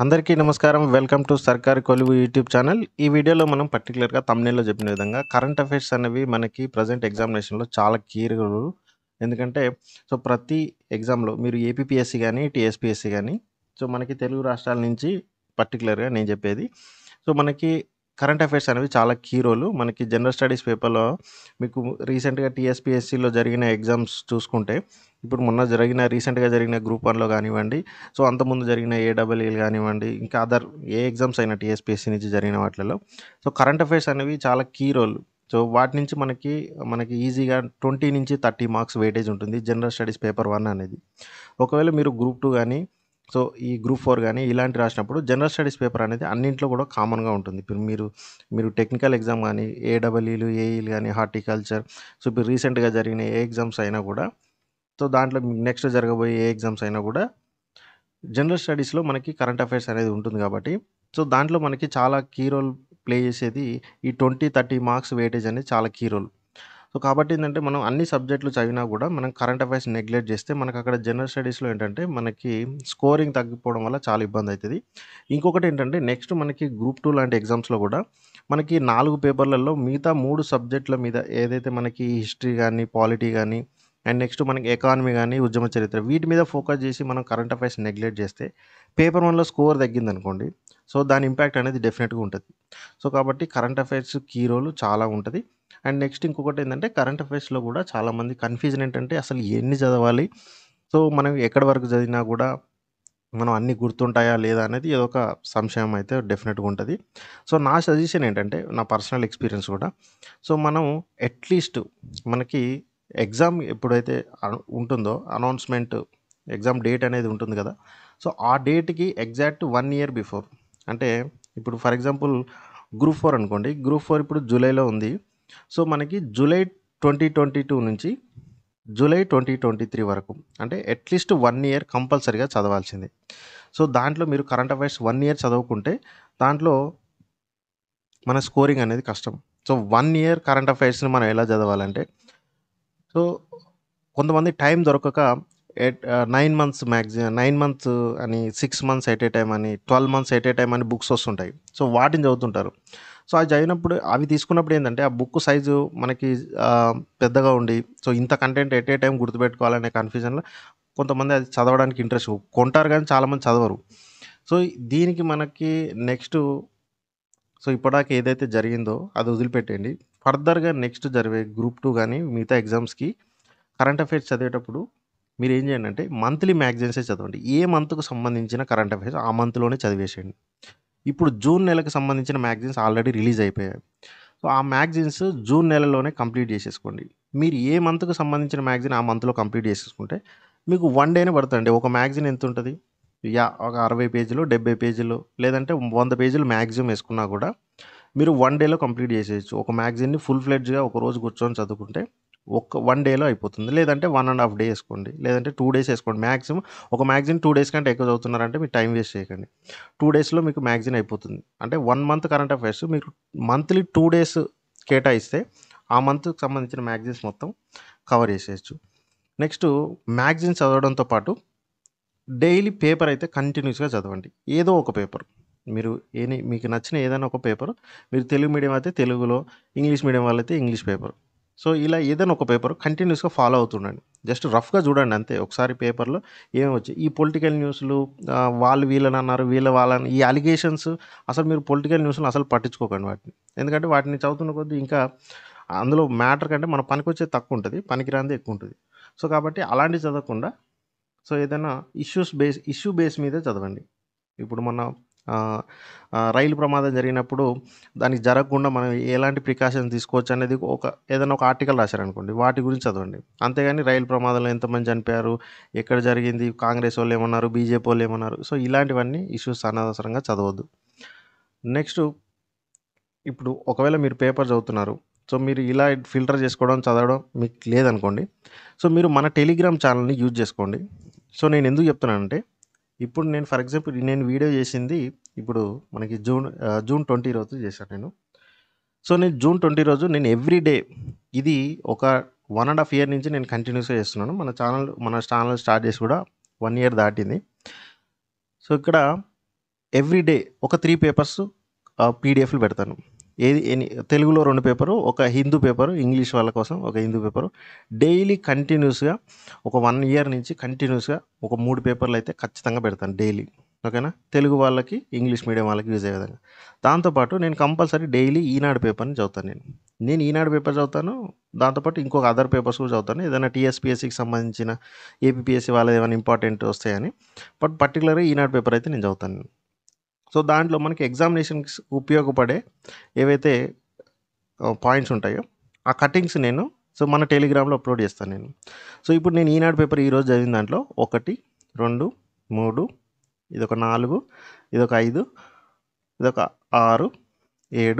అందరికీ నమస్కారం welcome to సర్కారీ కొలువు యూట్యూబ్ ఛానల్ ఈ వీడియోలో మనం పర్టికులర్గా తమ్నేల్లో చెప్పిన విధంగా కరెంట్ అఫైర్స్ అనేవి మనకి ప్రజెంట్ ఎగ్జామినేషన్లో చాలా కీరులు ఎందుకంటే సో ప్రతి ఎగ్జామ్లో మీరు ఏపీఎస్సి కానీ టీఎస్పీఎస్సి కానీ సో మనకి తెలుగు రాష్ట్రాల నుంచి పర్టికులర్గా నేను చెప్పేది సో మనకి కరెంట్ అఫైర్స్ అనేవి చాలా కీ రోలు మనకి జనరల్ స్టడీస్ పేపర్లో మీకు రీసెంట్గా టీఎస్పీఎస్సిలో జరిగిన ఎగ్జామ్స్ చూసుకుంటే ఇప్పుడు మొన్న జరిగిన రీసెంట్గా జరిగిన గ్రూప్ వన్లో కానివ్వండి సో అంతకుముందు జరిగిన ఏడబ్ల్యూఎల్ కానివ్వండి ఇంకా అదర్ ఏ ఎగ్జామ్స్ అయినా టీఎస్పీఎస్సీ నుంచి జరిగిన వాటిలో సో కరెంట్ అఫైర్స్ అనేవి చాలా కీ రోల్ సో వాటి నుంచి మనకి మనకి ఈజీగా ట్వంటీ నుంచి థర్టీ మార్క్స్ వెయిటేజ్ ఉంటుంది జనరల్ స్టడీస్ పేపర్ వన్ అనేది ఒకవేళ మీరు గ్రూప్ టూ కానీ సో ఈ గ్రూప్ ఫోర్ కానీ ఇలాంటి రాసినప్పుడు జనరల్ స్టడీస్ పేపర్ అనేది అన్నింట్లో కూడా కామన్గా ఉంటుంది ఇప్పుడు మీరు మీరు టెక్నికల్ ఎగ్జామ్ కానీ ఏడబ్ల్యూలు ఏఈలు కానీ హార్టికల్చర్ సో ఇప్పుడు రీసెంట్గా జరిగిన ఏ ఎగ్జామ్స్ అయినా కూడా సో దాంట్లో నెక్స్ట్ జరగబోయే ఏ ఎగ్జామ్స్ అయినా కూడా జనరల్ స్టడీస్లో మనకి కరెంట్ అఫైర్స్ అనేది ఉంటుంది కాబట్టి సో దాంట్లో మనకి చాలా కీ రోల్ ప్లే చేసేది ఈ ట్వంటీ థర్టీ మార్క్స్ వెయిటేజ్ అనేది చాలా కీ రోల్ సో కాబట్టి ఏంటంటే మనం అన్ని సబ్జెక్టులు చదివినా కూడా మనం కరెంట్ అఫైర్స్ నెగ్లెక్ట్ చేస్తే మనకు అక్కడ జనరల్ స్టడీస్లో ఏంటంటే మనకి స్కోరింగ్ తగ్గిపోవడం వల్ల చాలా ఇబ్బంది అవుతుంది ఇంకొకటి ఏంటంటే నెక్స్ట్ మనకి గ్రూప్ టూ లాంటి ఎగ్జామ్స్లో కూడా మనకి నాలుగు పేపర్లలో మిగతా మూడు సబ్జెక్టుల మీద ఏదైతే మనకి హిస్టరీ కానీ పాలిటీ కానీ అండ్ నెక్స్ట్ మనకి ఎకానమీ కానీ ఉద్యమ చరిత్ర వీటి మీద ఫోకస్ చేసి మనం కరెంట్ అఫైర్స్ నెగ్లెక్ట్ చేస్తే పేపర్ వన్లో స్కోర్ తగ్గింది అనుకోండి సో దాని ఇంపాక్ట్ అనేది డెఫినెట్గా ఉంటుంది సో కాబట్టి కరెంట్ అఫైర్స్ కీ రోల్ చాలా ఉంటుంది అండ్ నెక్స్ట్ ఇంకొకటి ఏంటంటే కరెంట్ అఫైర్స్లో కూడా చాలామంది కన్ఫ్యూజన్ ఏంటంటే అసలు ఎన్ని చదవాలి సో మనం ఎక్కడి వరకు చదివినా కూడా మనం అన్నీ గుర్తుంటాయా లేదా అనేది ఏదో ఒక సంశయం అయితే డెఫినెట్గా ఉంటుంది సో నా సజెషన్ ఏంటంటే నా పర్సనల్ ఎక్స్పీరియన్స్ కూడా సో మనం అట్లీస్ట్ మనకి ఎగ్జామ్ ఎప్పుడైతే అను- ఉంటుందో అనౌన్స్మెంట్ ఎగ్జామ్ డేట్ అనేది ఉంటుంది కదా సో ఆ డేట్కి ఎగ్జాక్ట్ వన్ ఇయర్ బిఫోర్ అంటే ఇప్పుడు ఫర్ ఎగ్జాంపుల్ గ్రూప్ ఫోర్ అనుకోండి గ్రూప్ ఫోర్ ఇప్పుడు జూలైలో ఉంది సో మనకి జూలై ట్వంటీ ట్వంటీ టూ నుంచి జూలై ట్వంటీ ట్వంటీ త్రీ వరకు అంటే అట్లీస్ట్ వన్ ఇయర్ కంపల్సరీగా చదవాల్సిందే సో దాంట్లో మీరు కరెంట్ అఫైర్స్ వన్ ఇయర్ చదవకుంటే దాంట్లో మన స్కోరింగ్ అనేది కష్టం సో వన్ ఇయర్ కరెంట్ అఫైర్స్ని మనం ఎలా చదవాలంటే సో కొంతమంది టైం దొరకక at nine months maximum nine months అని six months at a time అని twelve months at a time అని బుక్స్ వస్తుంటాయి సో వాటిని చదువుతుంటారు సో అది చదివినప్పుడు అవి తీసుకున్నప్పుడు ఏంటంటే ఆ బుక్ సైజు మనకి ఆ, పెద్దగా ఉండి సో ఇంత కంటెంట్ ఎట్ ఏ టైం గుర్తుపెట్టుకోవాలనే కన్ఫ్యూజన్లో కొంతమంది అది చదవడానికి ఇంట్రెస్ట్ కొంటారు కానీ చాలామంది చదవరు సో దీనికి మనకి నెక్స్ట్ సో ఇప్పటిదాకా ఏదైతే జరిగిందో అది వదిలిపెట్టండి ఫర్దర్గా నెక్స్ట్ జరిగే గ్రూప్ టూ కానీ మిగతా ఎగ్జామ్స్కి కరెంట్ అఫైర్స్ చదివేటప్పుడు మీరు ఏం చేయండి అంటే మంత్లీ మ్యాగజైన్సే చదవండి ఏ మంత్కు సంబంధించిన కరెంట్ అఫైర్స్ ఆ మంత్లోనే చదివేసేయండి ఇప్పుడు జూన్ నెలకు సంబంధించిన మ్యాగజైన్స్ ఆల్రెడీ రిలీజ్ అయిపోయాయి సో ఆ మ్యాగజైన్స్ జూన్ నెలలోనే కంప్లీట్ చేసేసుకోండి మీరు ఏ మంత్కు సంబంధించిన మ్యాగజైన్ ఆ మంత్లో కంప్లీట్ చేసేసుకుంటే మీకు వన్ డేనే పడుతుంది ఒక మ్యాగజైన్ ఎంత ఉంటుంది యా ఒక అరవై పేజీలు డెబ్బై పేజీలు లేదంటే వంద పేజీలు మ్యాక్సిమం వేసుకున్నా కూడా మీరు వన్ డేలో కంప్లీట్ చేసేయచ్చు ఒక మ్యాగజైన్ని ఫుల్ ఫ్లెడ్జ్గా ఒక రోజు కూర్చొని చదువుకుంటే ఒక వన్ డేలో అయిపోతుంది లేదంటే వన్ అండ్ హాఫ్ డే వేసుకోండి లేదంటే టూ డేస్ వేసుకోండి మ్యాక్సిమం ఒక మ్యాగజైన్ టూ డేస్ కంటే ఎక్కువ చదువుతున్నారంటే మీరు టైం వేస్ట్ చేయకండి టూ డేస్లో మీకు మ్యాగజైన్ అయిపోతుంది అంటే వన్ మంత్ కరెంట్ అఫైర్స్ మీరు మంత్లీ టూ డేస్ కేటాయిస్తే ఆ మంత్కి సంబంధించిన మ్యాగజైన్స్ మొత్తం కవర్ చేసేయచ్చు నెక్స్ట్ మ్యాగజైన్స్ చదవడంతో పాటు డైలీ పేపర్ అయితే కంటిన్యూస్గా చదవండి ఏదో ఒక పేపర్ మీరు ఏని మీకు నచ్చిన ఏదైనా ఒక పేపర్ మీరు తెలుగు మీడియం అయితే తెలుగులో ఇంగ్లీష్ మీడియం వాళ్ళైతే ఇంగ్లీష్ పేపర్ సో ఇలా ఏదైనా ఒక పేపర్ కంటిన్యూస్గా ఫాలో అవుతుండండి జస్ట్ రఫ్గా చూడండి అంతే ఒకసారి పేపర్లో ఏమి వచ్చాయి ఈ పొలిటికల్ న్యూస్లు ఆ, వాళ్ళు వీళ్ళని అన్నారు వీళ్ళ వాళ్ళని ఈ అలిగేషన్స్ అసలు మీరు పొలిటికల్ న్యూస్లు అసలు పట్టించుకోకండి వాటిని ఎందుకంటే వాటిని చదువుతున్న కొద్దీ ఇంకా అందులో మ్యాటర్ కంటే మన పనికి వచ్చేది తక్కువ ఉంటుంది పనికిరాంది ఎక్కువ ఉంటుంది సో కాబట్టి అలాంటివి చదవకుండా సో ఏదైనా ఇష్యూస్ బేస్ ఇష్యూ బేస్ మీదే చదవండి ఇప్పుడు మన ఆ, ఆ, రైలు ప్రమాదం జరిగినప్పుడు దానికి జరగకుండా మనం ఎలాంటి ప్రికాషన్స్ తీసుకోవచ్చు అనేది ఒక ఏదైనా ఒక ఆర్టికల్ రాశారనుకోండి వాటి గురించి చదవండి అంతేగాని రైలు ప్రమాదంలో ఎంతమంది చనిపోయారు ఎక్కడ జరిగింది కాంగ్రెస్ వాళ్ళు ఏమన్నారు బీజేపీ వాళ్ళు ఏమన్నారు సో ఇలాంటివన్నీ ఇష్యూస్ అనవసరంగా చదవద్దు నెక్స్ట్ ఇప్పుడు ఒకవేళ మీరు పేపర్ చదువుతున్నారు సో మీరు ఇలా ఫిల్టర్ చేసుకోవడం చదవడం మీకు లేదనుకోండి సో మీరు మన టెలిగ్రామ్ ఛానల్ని యూజ్ చేసుకోండి సో నేను ఎందుకు చెప్తున్నానంటే ఇప్పుడు నేను ఫర్ ఎగ్జాంపుల్ నేను వీడియో చేసింది ఇప్పుడు మనకి జూన్ ఆ, జూన్ ట్వంటీ రోజు చేశాను నేను సో నేను జూన్ ట్వంటీ రోజు నేను ఎవ్రీ డే ఇది ఒక వన్ అండ్ హాఫ్ ఇయర్ నుంచి నేను కంటిన్యూస్గా చేస్తున్నాను మన ఛానల్ మన ఛానల్ స్టార్ట్ చేసి కూడా వన్ ఇయర్ దాటింది సో ఇక్కడ ఎవ్రీ డే ఒక త్రీ పేపర్స్ పీడిఎఫ్లు పెడతాను ఏది ఎని తెలుగులో రెండు పేపరు ఒక హిందూ పేపరు ఇంగ్లీష్ వాళ్ళ కోసం ఒక హిందూ పేపరు డైలీ కంటిన్యూస్గా ఒక వన్ ఇయర్ నుంచి కంటిన్యూస్గా ఒక మూడు పేపర్లు అయితే ఖచ్చితంగా పెడతాను డైలీ ఓకేనా తెలుగు వాళ్ళకి ఇంగ్లీష్ మీడియం వాళ్ళకి యూజ్ అయ్యే విధంగా దాంతోపాటు నేను కంపల్సరీ డైలీ ఈనాడు పేపర్ని చదువుతాను నేను నేను ఈనాడు పేపర్ చదువుతాను దాంతోపాటు ఇంకొక అదర్ పేపర్స్ కూడా చదువుతాను ఏదైనా టీఎస్పీఎస్సికి సంబంధించిన ఏపీఎస్సి వాళ్ళది ఏమైనా ఇంపార్టెంట్ వస్తాయని బట్ పర్టికులర్గా ఈనాడు పేపర్ అయితే నేను చదువుతాను సో దాంట్లో మనకి ఎగ్జామినేషన్కి ఉపయోగపడే ఏవైతే పాయింట్స్ ఉంటాయో ఆ కటింగ్స్ నేను సో మన టెలిగ్రామ్లో అప్లోడ్ చేస్తాను నేను సో ఇప్పుడు నేను ఈనాడు పేపర్ ఈరోజు చదివిన దాంట్లో ఒకటి రెండు మూడు ఇదొక నాలుగు ఇదొక ఐదు ఇదొక ఆరు ఏడు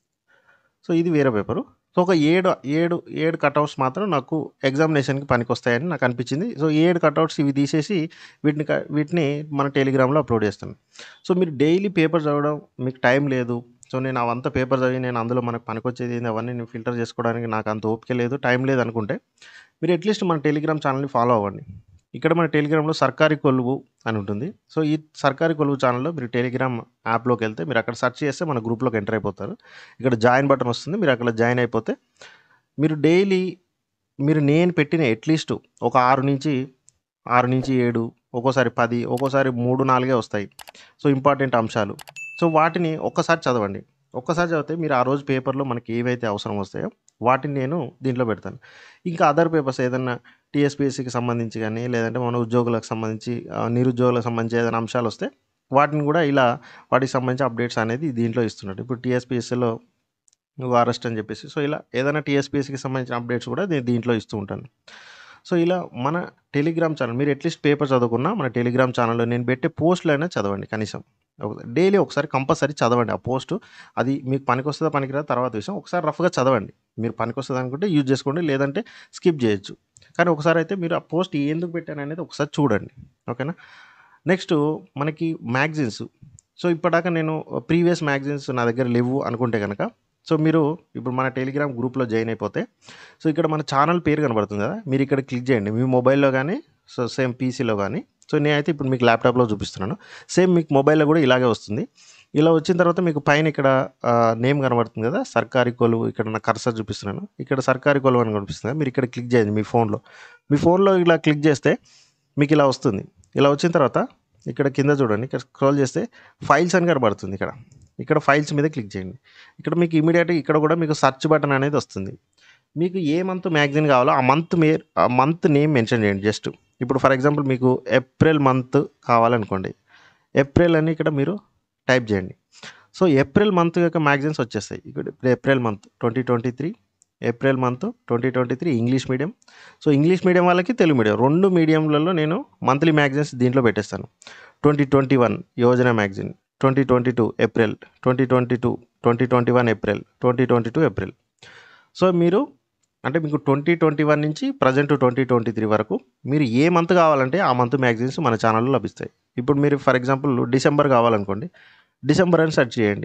సో ఇది వేరే పేపరు సో ఒక ఏడు ఏడు ఏడు కట్అవుట్స్ మాత్రం నాకు ఎగ్జామినేషన్కి పనికొస్తాయని నాకు అనిపించింది సో ఏడు కట్అవుట్స్ ఇవి తీసేసి వీటిని క- వీటిని మన టెలిగ్రామ్లో అప్లోడ్ చేస్తాను సో మీరు డైలీ పేపర్ చదవడం మీకు టైం లేదు సో నేను అవంతా పేపర్ చదివి నేను అందులో మనకు పనికొచ్చేది ఏంది అవన్నీ నేను ఫిల్టర్ చేసుకోవడానికి నాకు అంత ఓపిక లేదు టైం లేదు అనుకుంటే మీరు అట్లీస్ట్ మన టెలిగ్రామ్ ఛానల్ని ఫాలో అవ్వండి ఇక్కడ మన టెలిగ్రామ్లో సర్కారీ కొలువు అని ఉంటుంది సో ఈ సర్కారీ కొలువు ఛానల్లో మీరు టెలిగ్రామ్ యాప్లోకి వెళ్తే మీరు అక్కడ సెర్చ్ చేస్తే మన గ్రూప్లోకి ఎంటర్ అయిపోతారు ఇక్కడ జాయిన్ బటన్ వస్తుంది మీరు అక్కడ జాయిన్ అయిపోతే మీరు డైలీ మీరు నేను పెట్టిన అట్లీస్ట్ ఒక ఆరు నుంచి ఆరు నుంచి ఏడు ఒక్కోసారి పది ఒక్కోసారి మూడు నాలుగే వస్తాయి సో ఇంపార్టెంట్ అంశాలు సో వాటిని ఒక్కసారి చదవండి ఒక్కసారి చదివితే మీరు ఆ రోజు పేపర్లో మనకి ఏవైతే అవసరం వస్తాయో వాటిని నేను దీంట్లో పెడతాను ఇంకా అదర్ పేపర్స్ ఏదన్నా టీఎస్పీఎస్సికి సంబంధించి కానీ లేదంటే మన ఉద్యోగులకు సంబంధించి ఆ, నిరుద్యోగులకు సంబంధించి ఏదైనా అంశాలు వస్తే వాటిని కూడా ఇలా వాటికి సంబంధించి అప్డేట్స్ అనేది దీంట్లో ఇస్తున్నాడు ఇప్పుడు టీఎస్పీఎస్సీలో నువ్వు అరెస్ట్ అని చెప్పేసి సో ఇలా ఏదైనా టీఎస్పీఎస్సికి సంబంధించిన అప్డేట్స్ కూడా నేను దీంట్లో ఇస్తూ ఉంటాను సో ఇలా మన టెలిగ్రామ్ ఛానల్ మీరు అట్లీస్ట్ పేపర్ చదువుకున్నా మన టెలిగ్రామ్ ఛానల్లో నేను పెట్టే పోస్టులు అయినా చదవండి కనీసం డైలీ ఒకసారి కంపల్సరీ చదవండి ఆ పోస్ట్ అది మీకు పనికొస్తుందా పనికిరా తర్వాత విషయం ఒకసారి రఫ్గా చదవండి మీరు పనికొస్తుంది అనుకుంటే యూజ్ చేసుకోండి లేదంటే స్కిప్ చేయొచ్చు కానీ ఒకసారి అయితే మీరు ఆ పోస్ట్ ఎందుకు పెట్టాను అనేది ఒకసారి చూడండి ఓకేనా నెక్స్ట్ మనకి మ్యాగజైన్స్ సో ఇప్పటిదాకా నేను ప్రీవియస్ మ్యాగజైన్స్ నా దగ్గర లేవు అనుకుంటే కనుక సో మీరు ఇప్పుడు మన టెలిగ్రామ్ గ్రూప్లో జాయిన్ అయిపోతే సో ఇక్కడ మన ఛానల్ పేరు కనబడుతుంది కదా మీరు ఇక్కడ క్లిక్ చేయండి మీ మొబైల్లో కానీ సో సేమ్ పీసీలో కానీ సో నేనైతే ఇప్పుడు మీకు ల్యాప్టాప్లో చూపిస్తున్నాను సేమ్ మీకు మొబైల్లో కూడా ఇలాగే వస్తుంది ఇలా వచ్చిన తర్వాత మీకు పైన ఇక్కడ నేమ్ కనబడుతుంది కదా సర్కారీ కొలువు ఇక్కడ నా కర్సర్ చూపిస్తున్నాను ఇక్కడ సర్కారీ కొలువు అని కనిపిస్తుంది కదా, మీరు ఇక్కడ క్లిక్ చేయండి మీ ఫోన్లో మీ ఫోన్లో ఇలా క్లిక్ చేస్తే మీకు ఇలా వస్తుంది ఇలా వచ్చిన తర్వాత ఇక్కడ కింద చూడండి ఇక్కడ స్క్రోల్ చేస్తే ఫైల్స్ అని కనబడుతుంది ఇక్కడ ఇక్కడ ఫైల్స్ మీద క్లిక్ చేయండి ఇక్కడ మీకు ఇమీడియట్గా ఇక్కడ కూడా మీకు సెర్చ్ బటన్ అనేది వస్తుంది మీకు ఏ మంత్ మ్యాగజైన్ కావాలో ఆ మంత్ మే ఆ మంత్ నేమ్ మెన్షన్ చేయండి జస్ట్ ఇప్పుడు ఫర్ ఎగ్జాంపుల్ మీకు ఏప్రిల్ మంత్ కావాలనుకోండి ఏప్రిల్ అని ఇక్కడ మీరు టైప్ చేయండి సో ఏప్రిల్ మంత్ యొక్క మ్యాగజైన్స్ వచ్చేస్తాయి ఇక్కడ ఇప్పుడు April month twenty twenty three April month twenty twenty three English medium so English medium వాళ్ళకి తెలుగు మీడియం రెండు మీడియంలలో నేను మంత్లీ మ్యాగజైన్స్ దీంట్లో పెట్టేస్తాను twenty twenty one Yojana magazine twenty twenty two April twenty twenty two twenty twenty one April twenty twenty two April so మీరు అంటే మీకు twenty twenty one నుంచి present twenty twenty three వరకు మీరు ఏ మంత్ కావాలంటే ఆ మంత్ మ్యాగజైన్స్ మన ఛానల్లో లభిస్తాయి ఇప్పుడు మీరు ఫర్ ఎగ్జాంపుల్ డిసెంబర్ కావాలనుకోండి డిసెంబర్ అని సెర్చ్ చేయండి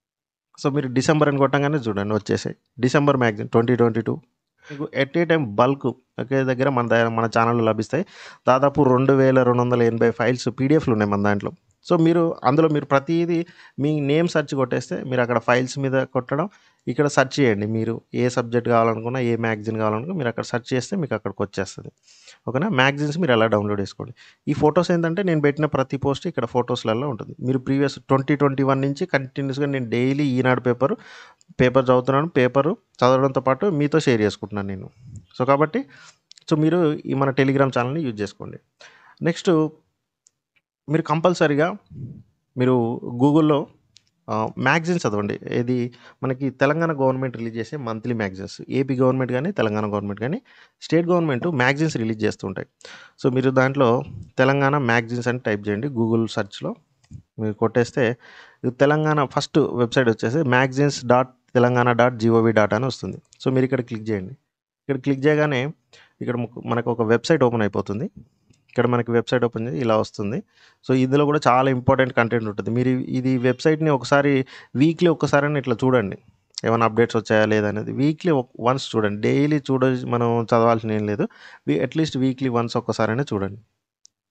సో మీరు డిసెంబర్ అని కొట్టంగానే చూడండి వచ్చేసాయి December magazine twenty twenty two మీకు ఎట్ ఏ టైం బల్క్ ఒకే దగ్గర మన దగ్గర మన ఛానల్లో లభిస్తాయి దాదాపు రెండు వేల రెండు వందల ఎనభై ఫైల్స్ పీడిఎఫ్లు ఉన్నాయి మన దాంట్లో సో మీరు అందులో మీరు ప్రతిదీ మీ నేమ్ సెర్చ్ కొట్టేస్తే మీరు అక్కడ ఫైల్స్ మీద కొట్టడం ఇక్కడ సెర్చ్ చేయండి మీరు ఏ సబ్జెక్ట్ కావాలనుకున్నా ఏ మ్యాగజైన్ కావాలనుకున్నా మీరు అక్కడ సెర్చ్ చేస్తే మీకు అక్కడికి వచ్చేస్తుంది ఓకేనా మ్యాగజైన్స్ మీరు ఎలా డౌన్లోడ్ చేసుకోండి ఈ ఫొటోస్ ఏంటంటే నేను పెట్టిన ప్రతి పోస్ట్ ఇక్కడ ఫొటోస్లలో ఉంటుంది మీరు ప్రీవియస్ ట్వంటీ ట్వంటీ వన్ నుంచి కంటిన్యూస్గా నేను డైలీ ఈనాడు పేపర్ పేపర్ చదువుతున్నాను పేపరు చదవడంతో పాటు మీతో షేర్ చేసుకుంటున్నాను నేను సో కాబట్టి సో మీరు ఈ మన టెలిగ్రామ్ ఛానల్ని యూజ్ చేసుకోండి నెక్స్ట్ మీరు కంపల్సరీగా మీరు గూగుల్లో మ్యాగజైన్స్ చదవండి ఇది మనకి తెలంగాణ గవర్నమెంట్ రిలీజ్ చేసే మంత్లీ మ్యాగజైన్స్ ఏపీ గవర్నమెంట్ కానీ తెలంగాణ గవర్నమెంట్ కానీ స్టేట్ గవర్నమెంట్ మ్యాగజైన్స్ రిలీజ్ చేస్తుంటాయి సో మీరు దాంట్లో తెలంగాణ మ్యాగజైన్స్ అని టైప్ చేయండి గూగుల్ సెర్చ్లో మీరు కొట్టేస్తే ఇది తెలంగాణ ఫస్ట్ వెబ్సైట్ వచ్చేసి magazines dot Telangana dot G O V dot అని వస్తుంది సో మీరు ఇక్కడ క్లిక్ చేయండి ఇక్కడ క్లిక్ చేయగానే ఇక్కడ ముకు- మనకు ఒక వెబ్సైట్ ఓపెన్ అయిపోతుంది ఇక్కడ మనకి వెబ్సైట్ ఓపెన్ చేసి ఇలా వస్తుంది సో ఇందులో కూడా చాలా ఇంపార్టెంట్ కంటెంట్ ఉంటుంది మీరు ఇది వెబ్సైట్ని ఒకసారి వీక్లీ ఒక్కసారి ఇట్లా చూడండి ఏమైనా అప్డేట్స్ వచ్చాయా లేదా అనేది వీక్లీ వన్స్ చూడండి డైలీ చూడ మనం చదవాల్సిన ఏం లేదు అట్లీస్ట్ వీక్లీ వన్స్ ఒక్కసారైనా చూడండి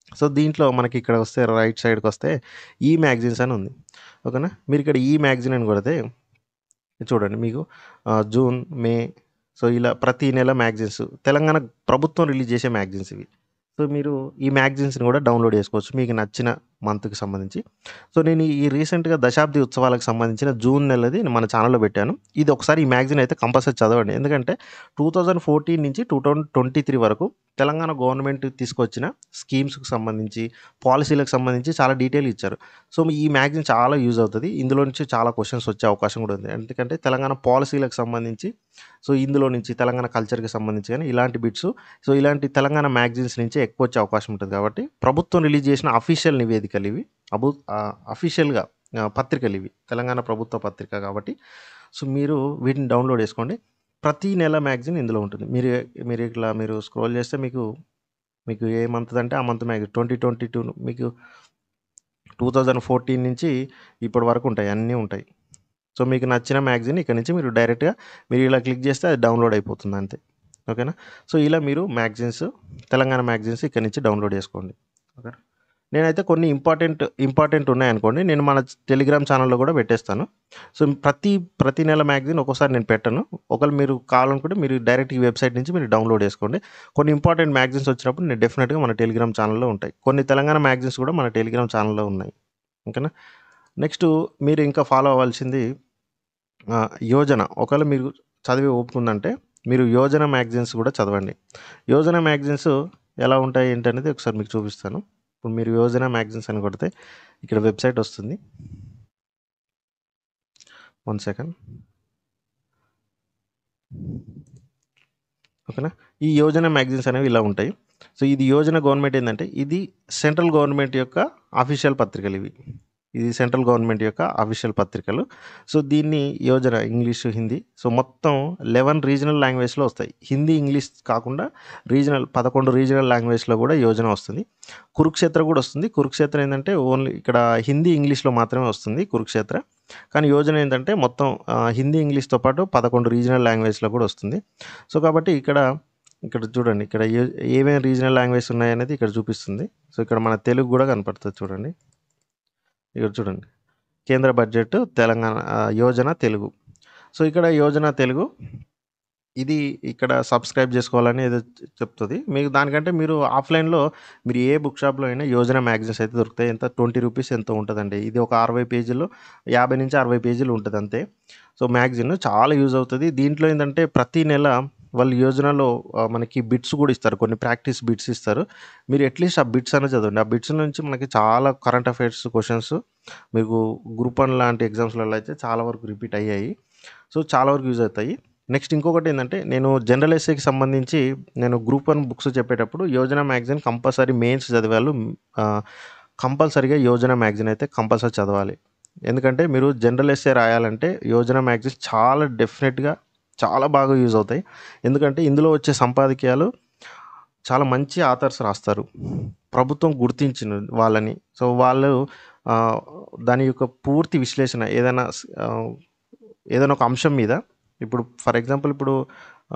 సో దీంట్లో మనకి ఇక్కడ వస్తే రైట్ సైడ్కి వస్తే ఈ మ్యాగజైన్స్ అని ఉంది ఓకేనా మీరు ఇక్కడ ఈ మ్యాగజైన్ అని కొడితే చూడండి మీకు ఆ, జూన్ మే సో ఇలా ప్రతి నెల మ్యాగజైన్స్ తెలంగాణ ప్రభుత్వం రిలీజ్ చేసే మ్యాగజైన్స్ ఇవి సో మీరు ఈ మ్యాగజైన్స్ని కూడా డౌన్లోడ్ చేసుకోవచ్చు మీకు నచ్చిన మంత్కి సంబంధించి సో నేను ఈ రీసెంట్గా దశాబ్ది ఉత్సవాలకు సంబంధించిన జూన్ నెలది నేను మన ఛానల్లో పెట్టాను ఇది ఒకసారి ఈ మ్యాగజైన్ అయితే కంపల్సరీ చదవండి ఎందుకంటే టూ థౌజండ్ ఫోర్టీన్ నుంచి టూ థౌజండ్ ట్వంటీ త్రీ వరకు తెలంగాణ గవర్నమెంట్ తీసుకొచ్చిన స్కీమ్స్కి సంబంధించి పాలసీలకు సంబంధించి చాలా డీటెయిల్ ఇచ్చారు సో ఈ మ్యాగజైన్ చాలా యూజ్ అవుతుంది ఇందులో నుంచి చాలా క్వశ్చన్స్ వచ్చే అవకాశం కూడా ఉంది ఎందుకంటే తెలంగాణ పాలసీలకు సంబంధించి సో ఇందులో నుంచి తెలంగాణ కల్చర్కి సంబంధించి కానీ ఇలాంటి బిట్స్ సో ఇలాంటి తెలంగాణ మ్యాగజైన్స్ నుంచి ఎక్కువ వచ్చే అవకాశం ఉంటుంది కాబట్టి ప్రభుత్వం రిలీజ్ చేసిన అఫీషియల్ నివేదికలు ఇవి అబు అఫీషియల్గా పత్రికలు ఇవి తెలంగాణ ప్రభుత్వ పత్రిక కాబట్టి సో మీరు వీటిని డౌన్లోడ్ చేసుకోండి ప్రతి నెల మ్యాగజైన్ ఇందులో ఉంటుంది మీరు మీరు ఇట్లా మీరు స్క్రోల్ చేస్తే మీకు మీకు ఏ మంత్ అంటే ఆ month magazine twenty twenty two మీకు టూ థౌజండ్ ఫోర్టీన్ నుంచి ఇప్పటి వరకు ఉంటాయి అన్నీ ఉంటాయి సో మీకు నచ్చిన మ్యాగజైన్ ఇక్కడ నుంచి మీరు డైరెక్ట్గా మీరు ఇలా క్లిక్ చేస్తే అది డౌన్లోడ్ అయిపోతుంది అంతే ఓకేనా సో ఇలా మీరు మ్యాగజైన్స్ తెలంగాణ మ్యాగజైన్స్ ఇక్కడ నుంచి డౌన్లోడ్ చేసుకోండి ఓకే నేనైతే కొన్ని ఇంపార్టెంట్ ఇంపార్టెంట్ ఉన్నాయనుకోండి నేను మన టెలిగ్రామ్ ఛానల్లో కూడా పెట్టేస్తాను సో ప్రతి ప్రతి నెల మ్యాగజైన్ ఒక్కోసారి నేను పెట్టను ఒకవేళ మీరు కావాలనుకుంటే మీరు డైరెక్ట్ ఈ వెబ్సైట్ నుంచి మీరు డౌన్లోడ్ చేసుకోండి కొన్ని ఇంపార్టెంట్ మ్యాగజైన్స్ వచ్చినప్పుడు నేను డెఫినెట్గా మన టెలిగ్రామ్ ఛానల్లో ఉంటాయి కొన్ని తెలంగాణ మ్యాగజైన్స్ కూడా మన టెలిగ్రామ్ ఛానల్లో ఉన్నాయి ఓకేనా నెక్స్ట్ మీరు ఇంకా ఫాలో అవ్వాల్సింది ఆ, యోజన ఒకవేళ మీరు చదివి ఒప్పుకుందంటే మీరు యోజన మ్యాగజైన్స్ కూడా చదవండి యోజన మ్యాగజైన్స్ ఎలా ఉంటాయి ఏంటనేది ఒకసారి మీకు చూపిస్తాను ఇప్పుడు మీరు యోజన మ్యాగజైన్స్ అని కొడితే ఇక్కడ వెబ్సైట్ వస్తుంది వన్ సెకండ్ ఓకేనా ఈ యోజన మ్యాగజైన్స్ అనేవి ఇలా ఉంటాయి సో ఇది యోజన గవర్నమెంట్ ఏంటంటే ఇది సెంట్రల్ గవర్నమెంట్ యొక్క అఫీషియల్ పత్రికలు ఇవి ఇది సెంట్రల్ గవర్నమెంట్ యొక్క అఫీషియల్ పత్రికలు సో దీన్ని యోజన ఇంగ్లీష్ హిందీ సో మొత్తం లెవెన్ రీజనల్ లాంగ్వేజ్లో వస్తాయి హిందీ ఇంగ్లీష్ కాకుండా రీజనల్ పదకొండు రీజనల్ లాంగ్వేజ్లో కూడా యోజన వస్తుంది కురుక్షేత్ర కూడా వస్తుంది కురుక్షేత్ర ఏంటంటే ఓన్లీ ఇక్కడ హిందీ ఇంగ్లీష్లో మాత్రమే వస్తుంది కురుక్షేత్ర కానీ యోజన ఏంటంటే మొత్తం ఆ, హిందీ ఇంగ్లీష్తో పాటు పదకొండు రీజనల్ లాంగ్వేజ్లో కూడా వస్తుంది సో కాబట్టి ఇక్కడ ఇక్కడ చూడండి ఇక్కడ ఏ- ఏమేమి రీజనల్ లాంగ్వేజ్ ఉన్నాయనేది ఇక్కడ చూపిస్తుంది సో ఇక్కడ మన తెలుగు కూడా కనపడుతుంది చూడండి ఇక్కడ చూడండి కేంద్ర బడ్జెట్ తెలంగాణ ఆ, యోజన తెలుగు సో ఇక్కడ యోజన తెలుగు ఇది ఇక్కడ సబ్స్క్రైబ్ చేసుకోవాలని ఏదో చె- చెప్తుంది మీకు దానికంటే మీరు ఆఫ్లైన్లో మీరు ఏ బుక్ షాప్లో అయినా యోజన మ్యాగజైన్స్ అయితే దొరుకుతాయి ఎంత ట్వంటీ రూపీస్ ఎంతో ఉంటుందండి ఇది ఒక అరవై పేజీలు యాభై నుంచి అరవై పేజీలు ఉంటుంది అంతే సో మ్యాగజైన్ చాలా యూజ్ అవుతుంది దీంట్లో ఏంటంటే ప్రతి నెల వాళ్ళు యోజనలో ఆ, మనకి బిట్స్ కూడా ఇస్తారు కొన్ని ప్రాక్టీస్ బిట్స్ ఇస్తారు మీరు అట్లీస్ట్ ఆ బిట్స్ అనేది చదవండి ఆ బిట్స్ నుంచి మనకి చాలా కరెంట్ అఫైర్స్ క్వశ్చన్స్ మీకు గ్రూప్ వన్ లాంటి ఎగ్జామ్స్లలో అయితే చాలా వరకు రిపీట్ అయ్యాయి సో చాలా వరకు యూజ్ అవుతాయి నెక్స్ట్ ఇంకొకటి ఏంటంటే నేను జనరల్ ఎస్ఏకి సంబంధించి నేను గ్రూప్ వన్ బుక్స్ చెప్పేటప్పుడు యోజన మ్యాగజైన్ కంపల్సరీ మెయిన్స్ చదివాళ్ళు కంపల్సరీగా యోజన మ్యాగజైన్ అయితే కంపల్సరీ చదవాలి ఎందుకంటే మీరు జనరల్ ఎస్ఏ రాయాలంటే యోజన మ్యాగజైన్ చాలా డెఫినెట్గా చాలా బాగా యూజ్ అవుతాయి ఎందుకంటే ఇందులో వచ్చే సంపాదకీయాలు చాలా మంచి ఆథర్స్ రాస్తారు ప్రభుత్వం గుర్తించిన వాళ్ళని సో వాళ్ళు ఆ, దాని యొక్క పూర్తి విశ్లేషణ ఏదైనా స్- ఆ, ఏదైనా ఒక అంశం మీద ఇప్పుడు ఫర్ ఎగ్జాంపుల్ ఇప్పుడు ఆ,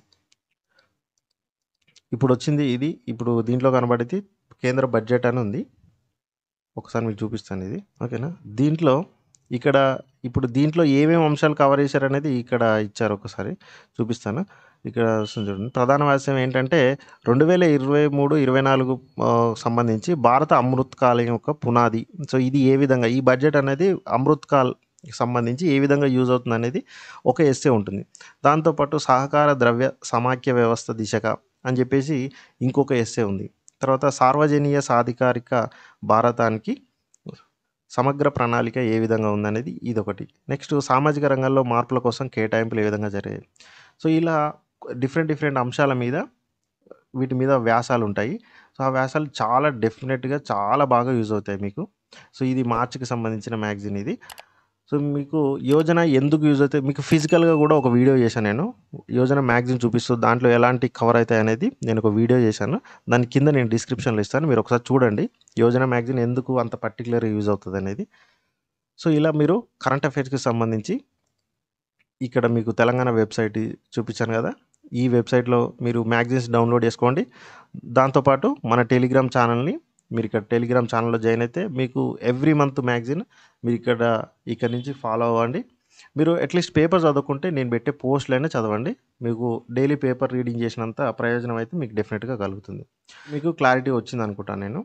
ఇప్పుడు వచ్చింది ఇది ఇప్పుడు దీంట్లో కనబడేది కేంద్ర బడ్జెట్ అని ఉంది ఒకసారి మీకు చూపిస్తాను ఇది ఓకేనా దీంట్లో ఇక్కడ ఇప్పుడు దీంట్లో ఏమేమి అంశాలు కవర్ చేశారు అనేది ఇక్కడ ఇచ్చారు ఒకసారి చూపిస్తాను ఇక్కడ వస్తుంది చూడండి ప్రధాన వాస్యం ఏంటంటే రెండు వేల ఇరవై మూడు ఇరవై నాలుగు ఆ, సంబంధించి భారత అమృత్ కాలం యొక్క పునాది సో ఇది ఏ విధంగా ఈ బడ్జెట్ అనేది అమృత్ కాల్ సంబంధించి ఏ విధంగా యూజ్ అవుతుంది అనేది ఒక ఎస్సే ఉంటుంది దాంతోపాటు సహకార ద్రవ్య సమాఖ్య వ్యవస్థ దిశగా అని చెప్పేసి ఇంకొక ఎస్సే ఉంది తర్వాత సార్వజనీయ సాధికారిక భారతానికి సమగ్ర ప్రణాళిక ఏ విధంగా ఉందనేది ఇదొకటి నెక్స్ట్ సామాజిక రంగంలో మార్పుల కోసం కేటాయింపులు ఏ విధంగా జరిగాయి సో ఇలా డిఫరెంట్ డిఫరెంట్ అంశాల మీద వీటి మీద వ్యాసాలు ఉంటాయి సో ఆ వ్యాసాలు చాలా డెఫినెట్గా చాలా బాగా యూజ్ అవుతాయి మీకు సో ఇది మార్చికి సంబంధించిన మ్యాగజైన్ ఇది సో మీకు యోజన ఎందుకు యూజ్ అవుతాయి మీకు ఫిజికల్గా కూడా ఒక వీడియో చేశాను నేను యోజన మ్యాగజైన్ చూపిస్తూ దాంట్లో ఎలాంటి కవర్ అవుతాయి అనేది నేను ఒక వీడియో చేశాను దాని కింద నేను డిస్క్రిప్షన్లో ఇస్తాను మీరు ఒకసారి చూడండి యోజన మ్యాగజైన్ ఎందుకు అంత పర్టికులర్గా యూజ్ అవుతుంది అనేది సో ఇలా మీరు కరెంట్ అఫైర్స్కి సంబంధించి ఇక్కడ మీకు తెలంగాణ వెబ్సైట్ చూపించాను కదా ఈ వెబ్సైట్లో మీరు మ్యాగజైన్స్ డౌన్లోడ్ చేసుకోండి దాంతోపాటు మన టెలిగ్రామ్ ఛానల్ని మీరు ఇక్కడ టెలిగ్రామ్ ఛానల్లో జాయిన్ అయితే మీకు ఎవ్రీ మంత్ మ్యాగజైన్ మీరు ఇక్కడ ఇక్కడ నుంచి ఫాలో అవ్వండి మీరు అట్లీస్ట్ పేపర్ చదువుకుంటే నేను పెట్టే పోస్టులైనా చదవండి మీకు డైలీ పేపర్ రీడింగ్ చేసినంత ప్రయోజనం అయితే మీకు డెఫినెట్గా కలుగుతుంది మీకు క్లారిటీ వచ్చింది అనుకుంటాను నేను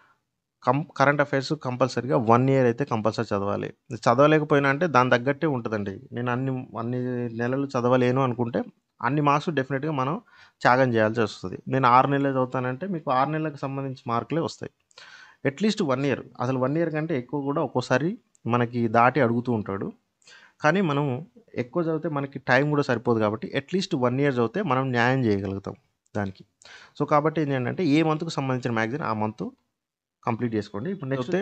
కం కరెంట్ అఫైర్స్ కంపల్సరీగా వన్ ఇయర్ అయితే కంపల్సరీ చదవాలి చదవలేకపోయినా అంటే దాని తగ్గట్టే ఉంటుందండి నేను అన్ని అన్ని నెలలు చదవలేను అనుకుంటే అన్ని మార్క్స్ డెఫినెట్గా మనం త్యాగం చేయాల్సి వస్తుంది నేను ఆరు నెలలు చదువుతానంటే మీకు ఆరు నెలలకు సంబంధించి మార్కులే వస్తాయి అట్లీస్ట్ వన్ ఇయర్ అసలు వన్ ఇయర్ కంటే ఎక్కువ కూడా ఒక్కోసారి మనకి దాటి అడుగుతూ ఉంటాడు కానీ మనం ఎక్కువ చదివితే మనకి టైం కూడా సరిపోదు కాబట్టి అట్లీస్ట్ వన్ ఇయర్ చదివితే మనం న్యాయం చేయగలుగుతాం దానికి సో కాబట్టి ఏంటంటే ఏ మంత్కు సంబంధించిన మ్యాగజైన్ ఆ మంత్ కంప్లీట్ చేసుకోండి ఇప్పుడు నెక్స్ట్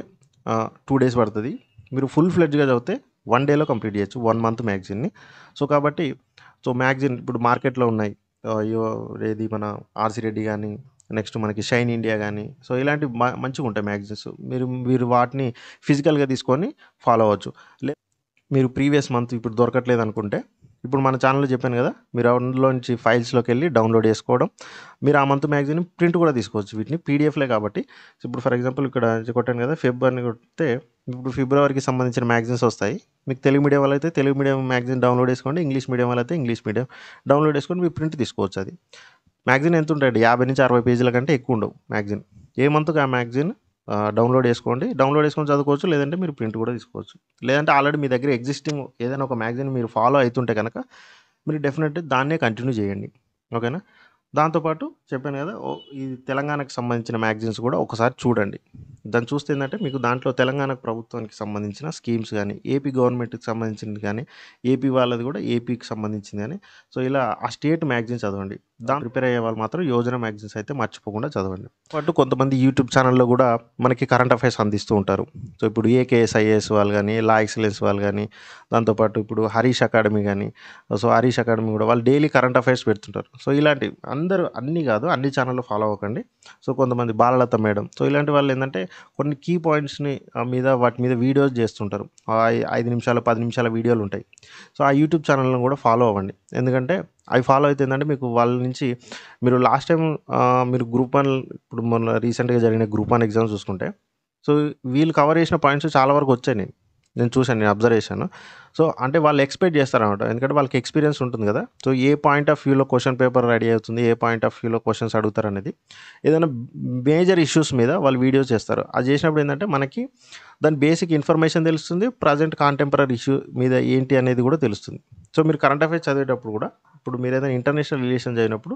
టూ డేస్ పడుతుంది మీరు ఫుల్ ఫ్లెడ్జ్గా చదివితే వన్ డేలో కంప్లీట్ చేయొచ్చు వన్ మంత్ మ్యాగజైన్ని సో కాబట్టి సో మ్యాగజైన్ ఇప్పుడు మార్కెట్లో ఉన్నాయి ఆ, యో- ఏది మన ఆర్సీ రెడ్డి కానీ నెక్స్ట్ మనకి షైన్ ఇండియా కానీ సో ఇలాంటి మ- మంచిగా ఉంటాయి మ్యాగజైన్స్ మీరు మీరు వాటిని ఫిజికల్గా తీసుకొని ఫాలో అవ్వచ్చు లే మీరు ప్రీవియస్ మంత్ ఇప్పుడు దొరకట్లేదు అనుకుంటే ఇప్పుడు మన ఛానల్లో చెప్పాను కదా మీరు అందులో నుంచి ఫైల్స్లోకి వెళ్ళి డౌన్లోడ్ చేసుకోవడం మీరు ఆ మంత్ మ్యాగజైన్ ప్రింట్ కూడా తీసుకోవచ్చు వీటిని పీడిఎఫ్లే కాబట్టి సో ఇప్పుడు ఫర్ ఎగ్జాంపుల్ ఇక్కడ కొట్టాను కదా ఫెబ్ అని కొడితే ఇప్పుడు ఫిబ్రవరికి సంబంధించిన మ్యాగజైన్స్ వస్తాయి మీకు తెలుగు మీడియం వాళ్ళైతే తెలుగు మీడియం మ్యాగజైన్ డౌన్లోడ్ చేసుకోండి ఇంగ్లీష్ మీడియం వాళ్ళైతే ఇంగ్లీష్ మీడియం డౌన్లోడ్ చేసుకొని మీరు ప్రింట్ తీసుకోవచ్చు అది మ్యాగజైన్ ఎంత ఉంటాయండి యాభై నుంచి అరవై పేజీల కంటే ఎక్కువ ఉండవు మ్యాగజైన్ ఏ మంత్కి ఆ మ్యాగజైన్ డౌన్లోడ్ చేసుకోండి డౌన్లోడ్ చేసుకొని చదువుకోవచ్చు లేదంటే మీరు ప్రింట్ కూడా తీసుకోవచ్చు లేదంటే ఆల్రెడీ మీ దగ్గర ఎగ్జిస్టింగ్ ఏదైనా ఒక మ్యాగజైన్ మీరు ఫాలో అవుతుంటే కనుక మీరు డెఫినెట్ దాన్నే కంటిన్యూ చేయండి ఓకేనా దాంతోపాటు చెప్పాను కదా ఓ ఈ తెలంగాణకు సంబంధించిన మ్యాగజైన్స్ కూడా ఒకసారి చూడండి దాన్ని చూస్తే ఏంటంటే మీకు దాంట్లో తెలంగాణ ప్రభుత్వానికి సంబంధించిన స్కీమ్స్ కానీ ఏపీ గవర్నమెంట్కి సంబంధించింది కానీ ఏపీ వాళ్ళది కూడా ఏపీకి సంబంధించింది కానీ సో ఇలా ఆ స్టేట్ మ్యాగజైన్ చదవండి దాని ప్రిపేర్ అయ్యే వాళ్ళు మాత్రం యోజన మ్యాగజైన్స్ అయితే మర్చిపోకుండా చదవండి పాటు కొంతమంది యూట్యూబ్ ఛానల్లో కూడా మనకి కరెంట్ అఫైర్స్ అందిస్తూ ఉంటారు సో ఇప్పుడు ఏకేఎస్ ఐఏఎస్ వాళ్ళు కానీ లా ఎక్సలెన్స్ వాళ్ళు కానీ దాంతోపాటు ఇప్పుడు హరీష్ అకాడమీ కానీ సో హరీష్ అకాడమీ కూడా వాళ్ళు డైలీ కరెంట్ అఫైర్స్ పెడుతుంటారు సో ఇలాంటి అందరూ అన్నీ కాదు అన్ని ఛానల్లో ఫాలో అవ్వకండి సో కొంతమంది బాలలత మేడం సో ఇలాంటి వాళ్ళు ఏంటంటే కొన్ని కీ పాయింట్స్ని ఆ మీద వాటి మీద వీడియోస్ చేస్తుంటారు ఆ ఐ- ఐదు నిమిషాలు పది నిమిషాల వీడియోలు ఉంటాయి సో ఆ యూట్యూబ్ ఛానల్ని కూడా ఫాలో అవ్వండి ఎందుకంటే అవి ఫాలో అయితే ఏంటంటే మీకు వాళ్ళ నుంచి మీరు లాస్ట్ టైం మీరు గ్రూప్ వన్ ఇప్పుడు మొన్న రీసెంట్గా జరిగిన గ్రూప్ వన్ ఎగ్జామ్స్ చూసుకుంటే సో వీళ్ళు కవర్ చేసిన పాయింట్స్ చాలా వరకు వచ్చాయి నేను నేను చూశాను నేను అబ్జర్వ్ చేశాను సో అంటే వాళ్ళు ఎక్స్పెక్ట్ చేస్తారనమాట ఎందుకంటే వాళ్ళకి ఎక్స్పీరియన్స్ ఉంటుంది కదా సో ఏ పాయింట్ ఆఫ్ వ్యూలో క్వశ్చన్ పేపర్ రెడీ అవుతుంది ఏ పాయింట్ ఆఫ్ వ్యూలో క్వశ్చన్స్ అడుగుతారు అనేది ఏదైనా మేజర్ ఇష్యూస్ మీద వాళ్ళు వీడియోస్ చేస్తారు అది చేసినప్పుడు ఏంటంటే మనకి దాని బేసిక్ ఇన్ఫర్మేషన్ తెలుస్తుంది ప్రజెంట్ కాంటెంపరీ ఇష్యూ మీద ఏంటి అనేది కూడా తెలుస్తుంది సో మీరు కరెంట్ అఫైర్స్ చదివేటప్పుడు కూడా ఇప్పుడు మీరు ఏదైనా ఇంటర్నేషనల్ రిలేషన్ చదివినప్పుడు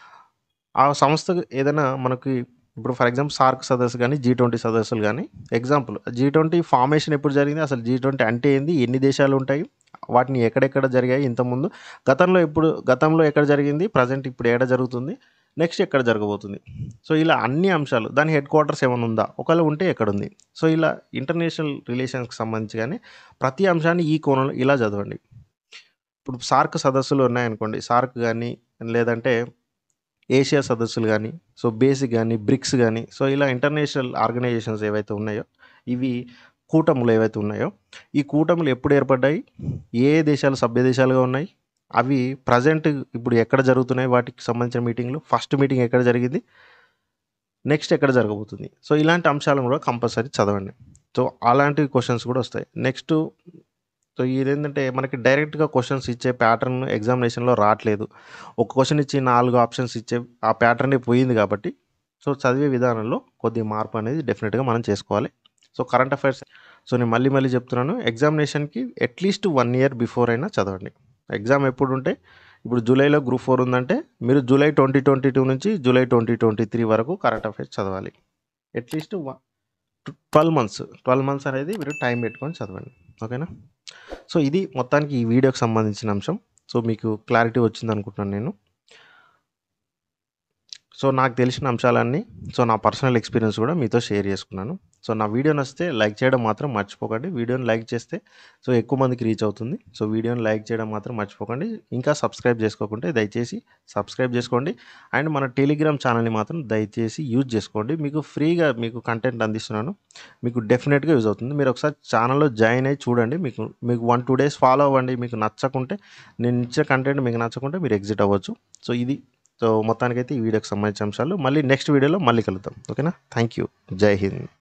ఆ సంస్థకు ఏదైనా మనకి ఇప్పుడు ఫర్ ఎగ్జాంపుల్ సార్క్ సదస్సు కానీ జీ ట్వంటీ సదస్సులు కానీ ఎగ్జాంపుల్ జీ ట్వంటీ ఫార్మేషన్ ఎప్పుడు జరిగింది అసలు జీ ట్వంటీ అంటే ఏంది ఎన్ని దేశాలు ఉంటాయి వాటిని ఎక్కడెక్కడ జరిగాయి ఇంతకుముందు గతంలో ఎప్పుడు గతంలో ఎక్కడ జరిగింది ప్రజెంట్ ఇప్పుడు ఎక్కడ జరుగుతుంది నెక్స్ట్ ఎక్కడ జరగబోతుంది సో ఇలా అన్ని అంశాలు దాని హెడ్ క్వార్టర్స్ ఏమైనా ఉందా ఒకవేళ ఉంటే ఎక్కడ ఉంది సో ఇలా ఇంటర్నేషనల్ రిలేషన్స్కి సంబంధించి కానీ ప్రతి అంశాన్ని ఈ కోణంలో ఇలా చదవండి ఇప్పుడు సార్క్ సదస్సులు ఉన్నాయనుకోండి సార్క్ కానీ లేదంటే ఏషియా సదస్సులు కానీ సో బేసిక్ కానీ బ్రిక్స్ కానీ సో ఇలా ఇంటర్నేషనల్ ఆర్గనైజేషన్స్ ఏవైతే ఉన్నాయో ఇవి కూటములు ఏవైతే ఉన్నాయో ఈ కూటములు ఎప్పుడు ఏర్పడ్డాయి ఏ దేశాలు సభ్య దేశాలుగా ఉన్నాయి అవి ప్రజెంట్ ఇప్పుడు ఎక్కడ జరుగుతున్నాయి వాటికి సంబంధించిన మీటింగ్లు ఫస్ట్ మీటింగ్ ఎక్కడ జరిగింది నెక్స్ట్ ఎక్కడ జరగబోతుంది సో ఇలాంటి అంశాలను కూడా కంపల్సరీ చదవండి సో అలాంటి క్వశ్చన్స్ కూడా వస్తాయి నెక్స్ట్ సో ఇదేంటంటే మనకి డైరెక్ట్గా క్వశ్చన్స్ ఇచ్చే ప్యాటర్న్ ఎగ్జామినేషన్లో రావట్లేదు ఒక క్వశ్చన్ ఇచ్చి నాలుగు ఆప్షన్స్ ఇచ్చే ఆ ప్యాటర్నే పోయింది కాబట్టి సో చదివే విధానంలో కొద్దిగా మార్పు అనేది డెఫినెట్గా మనం చేసుకోవాలి సో కరెంట్ అఫైర్స్ సో నేను మళ్ళీ మళ్ళీ చెప్తున్నాను ఎగ్జామినేషన్కి అట్లీస్ట్ వన్ ఇయర్ బిఫోర్ అయినా చదవండి ఎగ్జామ్ ఎప్పుడు ఉంటే ఇప్పుడు జూలైలో గ్రూప్ ఫోర్ ఉందంటే మీరు జూలై ట్వంటీ ట్వంటీ టూ నుంచి జూలై ట్వంటీ ట్వంటీ త్రీ వరకు కరెంట్ అఫైర్స్ చదవాలి at least twelve months twelve months అనేది మీరు టైం పెట్టుకొని చదవండి ఓకేనా సో ఇది మొత్తానికి ఈ వీడియోకి సంబంధించిన అంశం సో మీకు క్లారిటీ వచ్చింది అనుకుంటున్నాను నేను సో నాకు తెలిసిన అంశాలన్నీ సో నా పర్సనల్ ఎక్స్పీరియన్స్ కూడా మీతో షేర్ చేసుకున్నాను సో నా వీడియో నచ్చితే లైక్ చేయడం మాత్రం మర్చిపోకండి వీడియోని లైక్ చేస్తే సో ఎక్కువ మందికి రీచ్ అవుతుంది సో వీడియోని లైక్ చేయడం మాత్రం మర్చిపోకండి ఇంకా సబ్స్క్రైబ్ చేసుకోకుంటే దయచేసి సబ్స్క్రైబ్ చేసుకోండి అండ్ మన టెలిగ్రామ్ ఛానల్ని మాత్రం దయచేసి యూజ్ చేసుకోండి మీకు ఫ్రీగా మీకు కంటెంట్ అందిస్తున్నాను మీకు డెఫినెట్గా యూజ్ అవుతుంది మీరు ఒకసారి ఛానల్లో జాయిన్ అయ్యి చూడండి మీకు మీకు వన్ టూ డేస్ ఫాలో అవ్వండి మీకు నచ్చకుంటే నేను ఇచ్చే కంటెంట్ మీకు నచ్చకుంటే మీరు ఎగ్జిట్ అవ్వచ్చు సో ఇది సో మొత్తానికైతే ఈ వీడియోకి సంబంధించిన అంశాలు మళ్ళీ నెక్స్ట్ వీడియోలో మళ్ళీ కలుద్దాం ఓకేనా థ్యాంక్ యూ జై హింద్